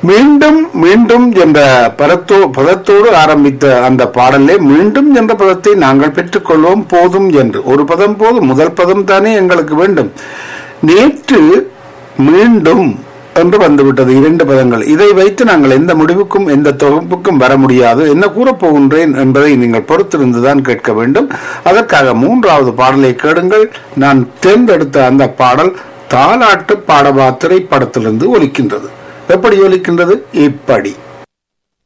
மீண்டும் மீண்டும் என்ற பதத்தோ பதத்தோடு ஆரம்பித்த அந்த பாடலே மீண்டும் என்ற பதத்தை நாங்கள் பெற்றுக்கொள்வோம் போதும் என்று ஒரு பதம் போதும் முதல் பதம் தானே எங்களுக்கு வேண்டும் நேற்று மீண்டும் என்று வந்துவிட்டது இரண்டு பதங்கள் இதை வைத்து நாங்கள் எந்த முடிவுக்கும் எந்த தொகுப்புக்கும் வர முடியாது என்ன கூறப் போகின்றேன் என்பதை நீங்கள் பொறுத்திருந்துதான் கேட்க வேண்டும் அதற்காக மூன்றாவது பாடலை கேளுங்கள் நான் தேர்ந்தெடுத்த அந்த பாடல் தாலாட்டு பாடவா திரைப்படத்திலிருந்து ஒலிக்கின்றது எப்படி ஒலிக்கின்றது இப்படி